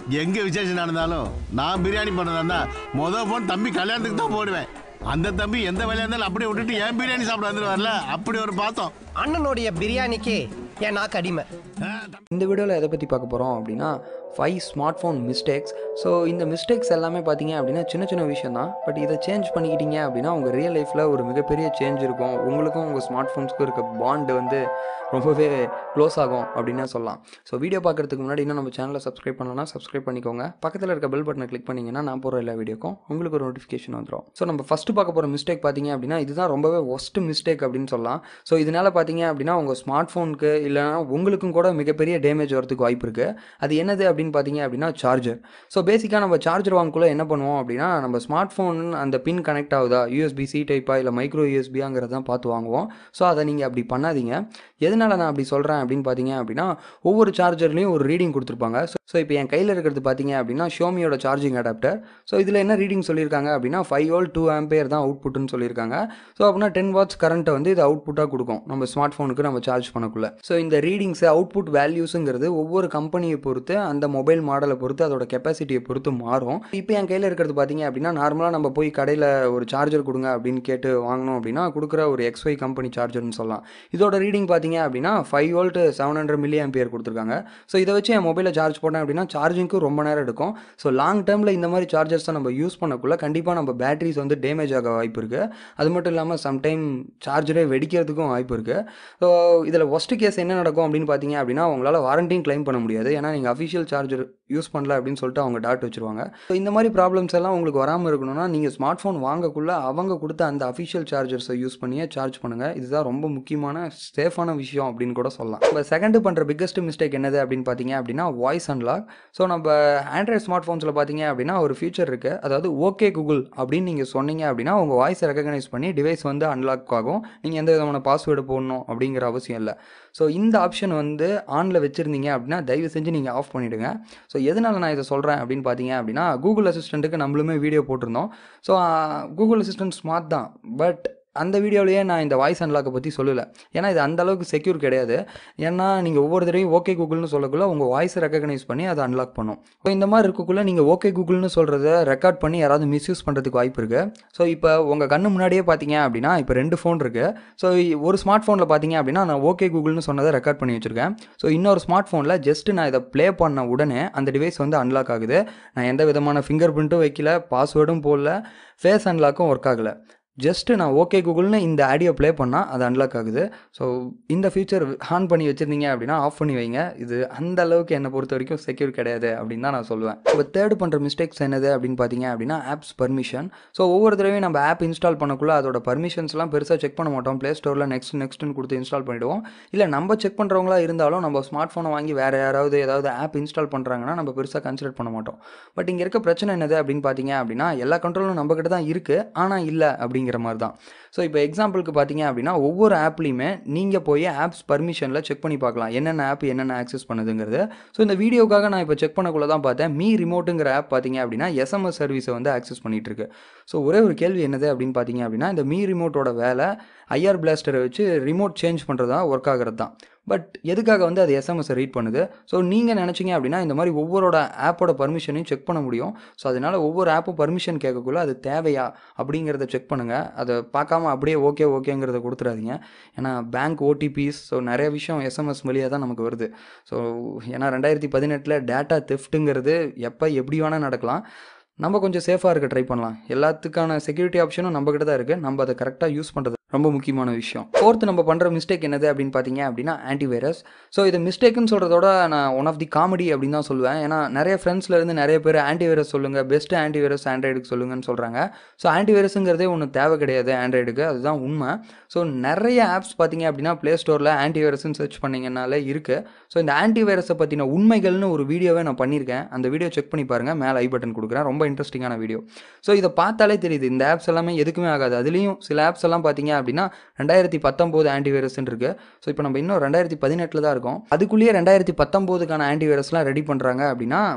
எங்க விசேஷம் நடந்தாலும் நான் பிரியாணி பண்ணதா இருந்தா மொதல் ஃபோன் தம்பி கல்யாணத்துக்கு தான் போடுவேன் அந்த தம்பி எந்த வேலையா இருந்தாலும் அப்படியே விட்டுட்டு ஏன் பிரியாணி சாப்பிட வந்துருவார்ல அப்படி ஒரு பார்த்தோம் அண்ணனுடைய பிரியாணிக்கு என் நாக்கு அடிமை இந்த வீடியோவில் எதை பற்றி பார்க்க போகிறோம் அப்படின்னா five smart phone mistakes so இந்த மிஸ்டேக்ஸ் எல்லாமே பார்த்தீங்க அப்படின்னா சின்ன சின்ன விஷயம் தான் பட் இதை சேஞ்ச் பண்ணிக்கிட்டீங்க அப்படின்னா உங்கள் ரியல் லைஃப்பில் ஒரு மிகப்பெரிய சேஞ்ச் இருக்கும் உங்களுக்கும் உங்கள் ஸ்மார்ட் ஃபோன்ஸ்க்கும் இருக்க பாண்டு வந்து ரொம்பவே க்ளோஸ் ஆகும் அப்படின்னே சொல்லலாம் ஸோ வீடியோ பார்க்குறதுக்கு முன்னாடி இன்னும் நம்ம சேனலை சப்ஸ்கிரைப் பண்ணலன்னா சப்ஸ்கிரைப் பண்ணிக்கோங்க பக்கத்தில் இருக்க பெல் பட்டனை கிளிக் பண்ணிங்கன்னா நான் போகிற எல்லா வீடியோக்கும் உங்களுக்கு ஒரு நோட்டிஃபிகேஷன் வந்துடும் ஸோ நம்ம ஃபஸ்ட்டு பார்க்க போகிற மிஸ்டேக் பார்த்தீங்க அப்படின்னா இதுதான் ரொம்பவே ஒஸ்ட் மிஸ்டேக் அப்படின்னு சொல்லலாம் ஸோ இதனால் பார்த்தீங்க அப்படின்னா உங்கள் ஸ்மார்ட் ஃபோனுக்கு இல்லைனா உங்களுக்கும் கூட மிகப்பெரிய டேமேஜ் வரதுக்கு வாய்ப்பு இருக்குது அது என்னது அப்படின்னு பார்த்தீங்க அப்படின்னா சார்ஜர் ஸோ பேசிக்காக நம்ம சார்ஜர் வாங்கக்குள்ள என்ன பண்ணுவோம் அப்படின்னா நம்ம ஸ்மார்ட் ஃபோன் அந்த பின் கனெக்ட் ஆகுதா யூஎஸ்பி சி டைப்பா இல்லை மைக்ரோ யூஎஸ்பியாங்கிறத தான் பார்த்து வாங்குவோம் ஸோ அதை நீங்கள் அப்படி பண்ணாதீங்க எதனால் நான் அப்படி சொல்கிறேன் அப்படின்னு பார்த்தீங்க அப்படின்னா ஒவ்வொரு சார்ஜர்லேயும் ஒரு ரீடிங் கொடுத்துருப்பாங்க ஸோ இப்போ என் கையில் இருக்கிறது பார்த்தீங்க அப்படின்னா ஷோமியோட சார்ஜிங் அடாப்டர் ஸோ இதில் என்ன ரீடிங் சொல்லியிருக்காங்க அப்படின்னா ஃபைவ் வோல் டூ ஆம்பேர் தான் அவுட்புட்னு சொல்லியிருக்காங்க ஸோ அப்படின்னா டென் வாட்ஸ் கரண்ட்டை வந்து இது அவுட்புட்டாக கொடுக்கும் நம்ம ஸ்மார்ட் ஃபோனுக்கு நம்ம சார்ஜ் பண்ணக்குள்ள ஸோ இந்த ரீடிங்ஸு அவுட்புட் வேல்யூஸுங்கிறது ஒவ்வொரு கம்பெனியை பொறுத்து அந்த மொபைல் மாடலை பொறுத்து அதோட கெப்பாசிட்டியை பொறுத்து மாறும் இப்போ என் கையில் இருக்கிறது பார்த்தீங்க அப்படின்னா நார்மலாக நம்ம போய் கடையில் ஒரு சார்ஜர் கொடுங்க அப்படின்னு கேட்டு வாங்கினோம் அப்படின்னா கொடுக்குற ஒரு எக்ஸ்ஒய் கம்பெனி சார்ஜர்னு சொல்லலாம் இதோட ரீடிங் பார்த்தீங்க அப்படின்னா five volt seven hundred milli ampere கொடுத்துருக்காங்க ஸோ இதை வச்சு என் மொபைலில் சார்ஜ் போட்டேன் அப்படின்னா சார்ஜிங்க்கு ரொம்ப நேரம் எடுக்கும் ஸோ லாங் டேர்மில் இந்த மாதிரி சார்ஜர்ஸை நம்ம யூஸ் பண்ணக்குள்ள கண்டிப்பாக நம்ம பேட்டரிஸ் வந்து டேமேஜ் ஆக வாய்ப்பு இருக்குது அது மட்டும் இல்லாமல் சம்டைம் சார்ஜரே வெடிக்கிறதுக்கும் வாய்ப்பு இருக்குது ஸோ இதில் ஒஸ்ட் கேஸ் என்ன நடக்கும் அப்படின்னு பார்த்தீங்க அப்படின்னா உங்களால் வாரண்டியும் க்ளைம் பண்ண முடியாது ஏன்னா நீங்கள் அஃபிஷியல் சார்ஜர் யூஸ் பண்ணல அப்படின்னு சொல்லிட்டு அவங்க டாட் வச்சுருவாங்க ஸோ இந்த மாதிரி ப்ராப்ளம்ஸ் எல்லாம் உங்களுக்கு வராமல் இருக்கணும்னா நீங்கள் ஸ்மார்ட் ஃபோன் வாங்கக்குள்ள அவங்க கொடுத்த அந்த அஃபிஷியல் சார்ஜர்ஸை யூஸ் பண்ணியே சார்ஜ் பண்ணுங்கள் இதுதான் ரொம்ப முக்கியமான சேஃபான விஷயம் அப்படின்னு கூட சொல்லலாம் இப்போ செகண்ட் பண்ணுற பிக்கஸ்ட் மிஸ்டேக் என்னது அப்படின்னு பார்த்தீங்க அப்படின்னா வாய்ஸ் அன்லாக் ஸோ நம்ம ஆண்ட்ராய்ட் ஸ்மார்ட் ஃபோன்ஸில் பார்த்தீங்க அப்படின்னா ஒரு ஃபீச்சர் இருக்குது அதாவது ஓகே கூகுள் அப்படின்னு நீங்கள் சொன்னீங்க அப்படின்னா உங்கள் வாய்ஸை ரெக்கக்னைஸ் பண்ணி டிவைஸ் வந்து அன்லாக் ஆகும் நீங்கள் எந்த விதமான பாஸ்வேர்டு போடணும் அப்படிங்கிற அவசியம் இல்லை ஸோ இந்த ஆப்ஷன் வந்து ஆனில் வச்சுருந்தீங்க அப்படின்னா தயவு செஞ்சு நீங்கள் ஆஃப் பண்ணிவிடுங்க ஸோ எதனால் நான் இதை சொல்கிறேன் அப்படின்னு பார்த்தீங்க அப்படின்னா கூகுள் அசிஸ்டண்ட்டுக்கு நம்மளுமே வீடியோ போட்டிருந்தோம் ஸோ கூகுள் அசிஸ்டன்ட் ஸ்மார்ட் தான் பட் அந்த வீடியோலேயே நான் இந்த வாய்ஸ் அன்லாக்கை பற்றி சொல்லலை ஏன்னா இது அந்த அளவுக்கு செக்யூர் கிடையாது ஏன்னா நீங்கள் ஒவ்வொரு தடவையும் ஓகே கூகுள்னு சொல்லக்குள்ள உங்கள் வாய்ஸை ரெக்கக்னைஸ் பண்ணி அதை அன்லாக் பண்ணும் ஸோ இந்த மாதிரி இருக்கக்குள்ள நீங்கள் ஓகே கூகுள்னு சொல்கிறத ரெக்கார்ட் பண்ணி யாராவது மிஸ்யூஸ் பண்ணுறதுக்கு வாய்ப்பு இருக்குது ஸோ இப்போ உங்கள் கண்ணு முன்னாடியே பார்த்தீங்க அப்படின்னா இப்போ ரெண்டு ஃபோன் இருக்குது ஸோ ஒரு ஸ்மார்ட் ஃபோனில் பார்த்தீங்க அப்படின்னா நான் ஓகே கூகுள்னு சொன்னதை ரெக்கார்ட் பண்ணி வச்சுருக்கேன் ஸோ இன்னொரு ஸ்மார்ட் ஃபோனில் ஜஸ்ட் நான் இதை ப்ளே பண்ண உடனே அந்த டிவைஸ் வந்து அன்லாக் ஆகுது நான் எந்த விதமான ஃபிங்கர் பிரிண்ட்டும் வைக்கல பாஸ்வேர்டும் போடல ஃபேஸ் அன்லாக்கும் ஒர்க் ஆகலை ஜஸ்ட்டு நான் ஓகே கூகுள்னு இந்த ஆடியோ ப்ளே பண்ணால் அது அன்லாக் ஆகுது ஸோ இந்த ஃபீச்சர் ஆன் பண்ணி வச்சுருந்தீங்க அப்படின்னா ஆஃப் பண்ணி வைங்க இது அந்த அளவுக்கு என்னை பொறுத்த வரைக்கும் செக்யூர் கிடையாது அப்படின்னு தான் நான் சொல்லுவேன் இப்போ தேர்ட் பண்ணுற மிஸ்டேக்ஸ் என்னது அப்படின்னு பார்த்தீங்க அப்படின்னா ஆப்ஸ் பர்மிஷன் ஸோ ஒவ்வொரு தடவையும் நம்ம ஆப் இன்ஸ்டால் பண்ணக்குள்ள அதோட பர்மிஷன்ஸ்லாம் பெருசாக செக் பண்ண மாட்டோம் ப்ளே ஸ்டோரில் நெக்ஸ்ட் நெக்ஸ்ட்னு கொடுத்து இன்ஸ்டால் பண்ணிவிடுவோம் இல்லை நம்ம செக் பண்ணுறவங்களா இருந்தாலும் நம்ம ஸ்மார்ட் ஃபோனை வாங்கி வேறு யாராவது ஏதாவது ஆப் இன்ஸ்டால் பண்ணுறாங்கன்னா நம்ம பெருசாக கன்சிடர் பண்ண மாட்டோம் பட் இங்கே இருக்க பிரச்சனை என்னது அப்படின்னு பார்த்தீங்க அப்படின்னா எல்லா கண்ட்ரோலும் நம்மக்கிட்ட தான் இருக்குது ஆனால் இல்லை அப்படிங்கிற மாதிரி தான் ஸோ இப்போ எக்ஸாம்பிளுக்கு பார்த்தீங்க அப்படின்னா ஒவ்வொரு ஆப்லையுமே நீங்கள் போய் ஆப்ஸ் பர்மிஷனில் செக் பண்ணி பார்க்கலாம் என்னென்ன ஆப் என்னென்ன ஆக்சஸ் பண்ணுதுங்கிறது ஸோ இந்த வீடியோக்காக நான் இப்போ செக் பண்ணக்குள்ள தான் பார்த்தேன் மீ ரிமோட்டுங்கிற ஆப் பார்த்தீங்க அப்படின்னா எஸ்எம்எஸ் சர்வீஸை வந்து ஆக்சஸ் பண்ணிட்டு இருக்கு ஸோ ஒரே ஒரு கேள்வி என்னது அப்படின்னு பார்த்தீங்க அப்படின்னா இந்த மீ ரிமோட்டோட வேலை ஐஆர் பிளாஸ்டரை வச்சு ரிமோட் சேஞ்ச் பண்ணுறது தான் ஒர்க் ஆகிறது தான் பட் எதுக்காக வந்து அது எஸ்எம்எஸை ரீட் பண்ணுது ஸோ நீங்கள் நினச்சிங்க அப்படின்னா இந்த மாதிரி ஒவ்வொருட ஆப்போட பர்மிஷனையும் செக் பண்ண முடியும் ஸோ அதனால் ஒவ்வொரு ஆப்பும் பர்மிஷன் கேட்கக்குள்ள அது தேவையா அப்படிங்கிறத செக் பண்ணுங்கள் அதை பார்க்காம அப்படியே ஓகே ஓகேங்கிறத கொடுத்துடாதீங்க ஏன்னா பேங்க் ஓடிபிஸ் ஸோ நிறைய விஷயம் எஸ்எம்எஸ் வழியாக தான் நமக்கு வருது ஸோ ஏன்னா ரெண்டாயிரத்தி பதினெட்டில் டேட்டா தெஃப்ட்டுங்கிறது எப்போ எப்படி வேணால் நடக்கலாம் நம்ம கொஞ்சம் சேஃபாக இருக்க ட்ரை பண்ணலாம் எல்லாத்துக்கான செக்யூரிட்டி ஆப்ஷனும் நம்ம கிட்ட தான் இருக்குது நம்ம அதை கரெக்டாக யூஸ் பண்ணுறது ரொம்ப முக்கியமான விஷயம் ஃபோர்த்து நம்ம பண்ணுற மிஸ்டேக் என்னது அப்படின்னு பார்த்தீங்க அப்படின்னா ஆன்டிவைரஸ் ஸோ இது மிஸ்டேக்குன்னு சொல்கிறதோட நான் ஒன் ஆஃப் தி காமெடி அப்படின்னு தான் சொல்லுவேன் ஏன்னா நிறைய ஃப்ரெண்ட்ஸ்ல இருந்து நிறைய பேர் ஆன்டிவைரஸ் சொல்லுங்கள் பெஸ்ட் ஆன்டிவைரஸ் ஆண்ட்ராய்டுக்கு சொல்லுங்கன்னு சொல்கிறாங்க ஸோ ஆன்டிவைரஸுங்கிறதே ஒன்று தேவை கிடையாது ஆண்ட்ராய்டுக்கு அதுதான் உண்மை ஸோ நிறைய ஆப்ஸ் பார்த்தீங்க அப்படின்னா ப்ளே ஸ்டோரில் ஆன்டிவைரஸ்ன்னு சர்ச் பண்ணிங்கனாலே இருக்குது ஸோ இந்த ஆன்டிவைரஸை பற்றின உண்மைகள்னு ஒரு வீடியோவே நான் பண்ணியிருக்கேன் அந்த வீடியோ செக் பண்ணி பாருங்கள் மேலே ஐ பட்டன் கொடுக்குறேன் ரொம்ப இன்ட்ரெஸ்டிங்கான வீடியோ ஸோ இதை பார்த்தாலே தெரியுது இந்த ஆப்ஸ் எல்லாமே எதுக்குமே ஆகாது அதுலேயும் சில ஆப்ஸ் எல்லாம் பார்த்தீங்க அப்படின்னா ரெண்டாயிரத்தி பத்தொம்போது ஆன்டிவைரஸ்ன்னு இருக்குது ஸோ இப்போ நம்ம இன்னும் ரெண்டாயிரத்தி பதினெட்டில் தான் இருக்கோம் அதுக்குள்ளேயே ரெண்டாயிரத்தி பத்தொம்போதுக்கான ஆன்டிவைரஸ்லாம் ரெடி பண்ணுறாங்க அப்படின்னா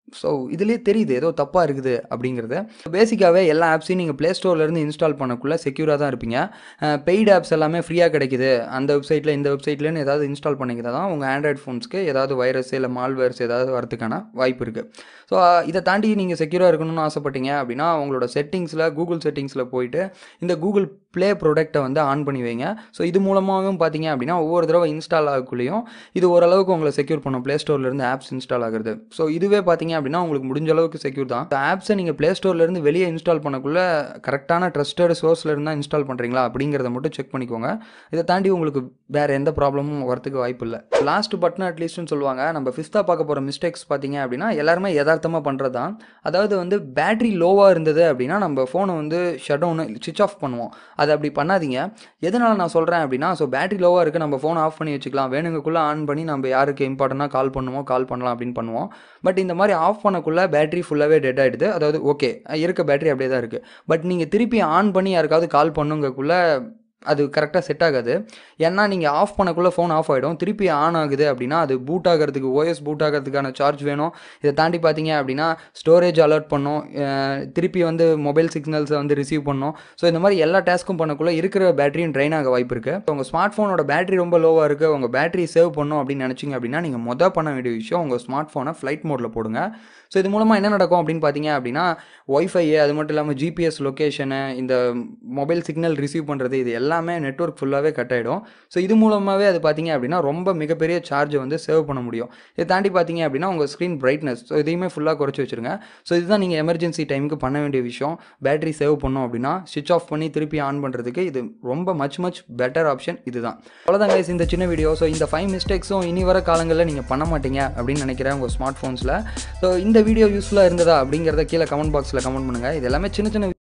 ஸோ இதுலேயே தெரியுது ஏதோ தப்பாக இருக்குது அப்படிங்கிறது பேசிக்காகவே எல்லா ஆப்ஸையும் நீங்கள் ப்ளே ஸ்டோர்லேருந்து இன்ஸ்டால் பண்ணக்குள்ளே செக்யூராக தான் இருப்பீங்க பெய்டு ஆப்ஸ் எல்லாமே ஃப்ரீயாக கிடைக்குது அந்த வெப்சைட்டில் இந்த வெப்சைட்லேன்னு ஏதாவது இன்ஸ்டால் பண்ணிக்கிறதா தான் உங்கள் ஆண்ட்ராய்ட் ஃபோன்ஸ்க்கு ஏதாவது வைரஸ் இல்லை மால்வேர்ஸ் ஏதாவது வரதுக்கான வாய்ப்பு இருக்குது ஸோ இதை தாண்டி நீங்கள் செக்யூராக இருக்கணும்னு ஆசைப்பட்டீங்க அப்படின்னா உங்களோட செட்டிங்ஸில் கூகுள் செட்டிங்ஸில் போயிட்டு இந்த கூகுள் ப்ளே ப்ரொடக்ட்டை வந்து ஆன் பண்ணி வைங்க ஸோ இது மூலமாகவும் பார்த்தீங்க அப்படின்னா ஒவ்வொரு தடவை இன்ஸ்டால் ஆகக்குள்ளேயும் இது ஓரளவுக்கு உங்களை செக்யூர் பண்ணும் ப்ளே ஸ்டோர்லேருந்து ஆப்ஸ் இன்ஸ்டால் ஆகுறது ஸோ இதுவே பார்த்தீங்க அப்படின்னா உங்களுக்கு முடிஞ்ச அளவுக்கு செக்யூர் தான் ஆப்ஸை நீங்கள் ப்ளே ஸ்டோர்லேருந்து வெளியே இன்ஸ்டால் பண்ணக்குள்ள கரெக்டான ட்ரஸ்டட் சோர்ஸில் இருந்தால் இன்ஸ்டால் பண்ணுறீங்களா அப்படிங்கிறத மட்டும் செக் பண்ணிக்கோங்க இதை தாண்டி உங்களுக்கு வேறு எந்த ப்ராப்ளமும் வரதுக்கு வாய்ப்பு இல்லை லாஸ்ட் பட்டன் அட்லீஸ்ட்னு சொல்லுவாங்க நம்ம ஃபிஃப்த்தாக பார்க்க போகிற மிஸ்டேக்ஸ் பார்த்தீங்க அப்படின்னா எல்லாருமே யதார்த்தமாக பண்ணுறது தான் அதாவது வந்து பேட்டரி லோவாக இருந்தது அப்படின்னா நம்ம ஃபோனை வந்து ஷட் டவுனு சுவிச் ஆஃப் பண்ணுவோம் அதை அப்படி பண்ணாதீங்க எதனால் நான் சொல்கிறேன் அப்படின்னா ஸோ பேட்டரி லோவாக இருக்குது நம்ம ஃபோனை ஆஃப் பண்ணி வச்சுக்கலாம் வேணுங்கக்குள்ளே ஆன் பண்ணி நம்ம யாருக்கு இம்பார்ட்டண்ட்டாக கால் பண்ணுமோ கால் பண்ணலாம் அப்படின்னு பண்ணுவோம் பட் இந்த மாதிரி ஆஃப் பண்ணக்குள்ளே பேட்டரி ஃபுல்லாகவே டெட் ஆகிடுது அதாவது ஓகே இருக்க பேட்டரி அப்படியே தான் இருக்குது பட் நீங்கள் திருப்பி ஆன் பண்ணி யாருக்காவது கால் பண்ணுங்கக்குள்ளே அது கரெக்டாக செட் ஆகாது ஏன்னா நீங்கள் ஆஃப் பண்ணக்குள்ளே ஃபோன் ஆஃப் ஆகிடும் திருப்பி ஆன் ஆகுது அப்படின்னா அது பூட் ஆகிறதுக்கு ஓஎஸ் பூட் ஆகிறதுக்கான சார்ஜ் வேணும் இதை தாண்டி பார்த்தீங்க அப்படின்னா ஸ்டோரேஜ் அலர்ட் பண்ணும் அஹ் திருப்பி வந்து மொபைல் சிக்னல்ஸை வந்து ரிசீவ் பண்ணும் ஸோ இந்த மாதிரி எல்லா டாஸ்க்கும் பண்ணக்குள்ளே இருக்கிற பேட்டரியும் ட்ரைன் ஆக வாய்ப்பு இருக்குது உங்கள் ஸ்மார்ட் ஃபோனோட பேட்டரி ரொம்ப லோவாக இருக்குது உங்கள் பேட்டரி சேவ் பண்ணும் அப்படின்னு நினச்சிங்க அப்படின்னா நீங்கள் மொதல் பண்ண வேண்டிய விஷயம் உங்கள் ஸ்மார்ட் ஃபோனை ஃப்ளைட் மோடில் போடுங்க ஸோ இது மூலமாக என்ன நடக்கும் அப்படின்னு பார்த்தீங்க அப்படின்னா ஒய்ஃபை அது மட்டும் இல்லாமல் ஜிபிஎஸ் லொக்கேஷனு இந்த மொபைல் சிக்னல் ரிசீவ் பண்ணுறது இது எல்லாமே நெட்ஒர்க் ஃபுல்லாகவே கட் ஆகிடும் ஸோ இது மூலமாகவே அது பார்த்தீங்க அப்படின்னா ரொம்ப மிகப்பெரிய சார்ஜை வந்து சேவ் பண்ண முடியும் இதை தாண்டி பார்த்தீங்க அப்படின்னா உங்கள் ஸ்க்ரீன் பிரைட்னஸ் ஸோ இதையுமே ஃபுல்லாக குறைச்சி வச்சுருங்க ஸோ இதுதான் நீங்கள் எமர்ஜென்சி டைமுக்கு பண்ண வேண்டிய விஷயம் பேட்டரி சேவ் பண்ணோம் அப்படின்னா ஸ்விட்ச் ஆஃப் பண்ணி திருப்பி ஆன் பண்ணுறதுக்கு இது ரொம்ப மச் மச் பெட்டர் ஆப்ஷன் இதுதான் அவ்வளோதான் guys இந்த சின்ன வீடியோ ஸோ இந்த ஃபைவ் மிஸ்டேக்ஸும் இனி வர காலங்களில் நீங்கள் பண்ண மாட்டீங்க அப்படின்னு நினைக்கிறேன் உங்கள் ஸ்மார்ட் ஃபோன்ஸில் ஸோ இந்த வீடியோ யூஸ்ஃபுல்லாக இருந்ததா அப்படிங்கிறத கீழே கமெண்ட் பாக்ஸில் கமெண்ட் பண்ணுங்கள் இது எல்லாமே சின்ன சின்ன